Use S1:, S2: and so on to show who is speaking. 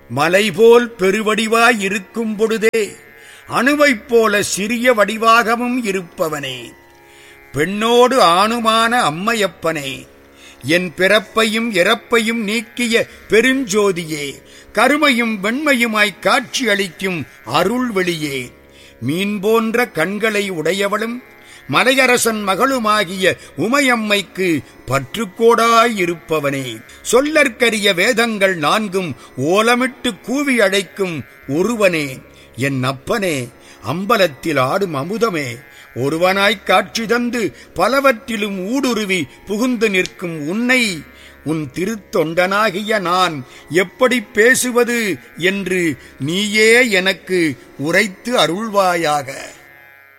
S1: மலைபோல் பெருவடிவாய் இருக்கும் பொழுதே அணுவைப் போல சிறிய வடிவாகவும் இருப்பவனே பெண்ணோடு ஆணுமான அம்மையப்பனே என் பிறப்பையும் இறப்பையும் நீக்கிய பெருஞ்சோதியே கருமையும் வெண்மையுமாய் காட்சி அளிக்கும் அருள் வெளியே மீன் போன்ற கண்களை உடையவளும் மலையரசன் மகளுமாகிய உமையம்மைக்கு பற்றுக்கோடாயிருப்பவனே சொல்லற்கரிய வேதங்கள் நான்கும் ஓலமிட்டு கூவி அழைக்கும் ஒருவனே என் அப்பனே அம்பலத்தில் ஆடும் அமுதமே ஒருவனாய்க் காட்சி தந்து பலவற்றிலும் ஊடுருவி புகுந்து நிற்கும் உன்னை உன் திருத்தொண்டனாகிய நான் எப்படி பேசுவது என்று நீயே எனக்கு உரைத்து அருள்வாயாக